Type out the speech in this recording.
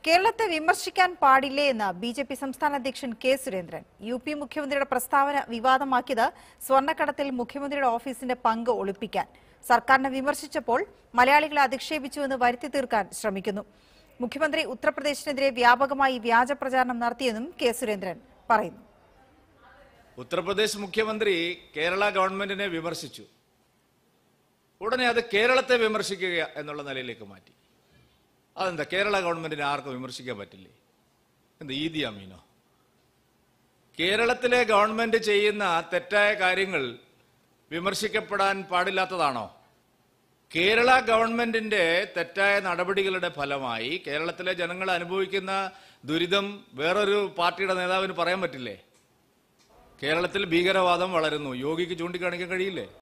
കേരളത്തെ വിമർശിക്കാൻ പാടില്ലേ എന്ന് ബി ജെ പി സംസ്ഥാന അധ്യക്ഷൻ കെ സുരേന്ദ്രൻ യു പി മുഖ്യമന്ത്രിയുടെ പ്രസ്താവന വിവാദമാക്കിയത് സ്വർണ്ണക്കടത്തിൽ മുഖ്യമന്ത്രിയുടെ ഓഫീസിന്റെ പങ്ക് ഒളിപ്പിക്കാൻ സർക്കാരിനെ വിമർശിച്ചപ്പോൾ മലയാളികളെ അധിക്ഷേപിച്ചുവെന്ന് വരുത്തി തീർക്കാൻ ശ്രമിക്കുന്നു മുഖ്യമന്ത്രി ഉത്തർപ്രദേശിനെതിരെ വ്യാപകമായി വ്യാജ പ്രചാരണം നടത്തിയെന്നും കെ സുരേന്ദ്രൻ പറയുന്നു ഉത്തർപ്രദേശ് മുഖ്യമന്ത്രി കേരള ഗവൺമെന്റിനെ വിമർശിച്ചു ഉടനെ അത് കേരളത്തെ വിമർശിക്കുക എന്നുള്ള നിലയിലേക്ക് മാറ്റി അതെന്താ കേരള ഗവൺമെന്റിനെ ആർക്കും വിമർശിക്കാൻ പറ്റില്ലേ എന്താ ഈദി അമീനോ കേരളത്തിലെ ഗവൺമെന്റ് ചെയ്യുന്ന തെറ്റായ കാര്യങ്ങൾ വിമർശിക്കപ്പെടാൻ പാടില്ലാത്തതാണോ കേരള ഗവൺമെന്റിന്റെ തെറ്റായ നടപടികളുടെ ഫലമായി കേരളത്തിലെ ജനങ്ങൾ അനുഭവിക്കുന്ന ദുരിതം വേറൊരു പാർട്ടിയുടെ നേതാവിന് പറയാൻ പറ്റില്ലേ കേരളത്തിൽ ഭീകരവാദം വളരുന്നു യോഗിക്ക് ചൂണ്ടിക്കാണിക്കാൻ കഴിയില്ലേ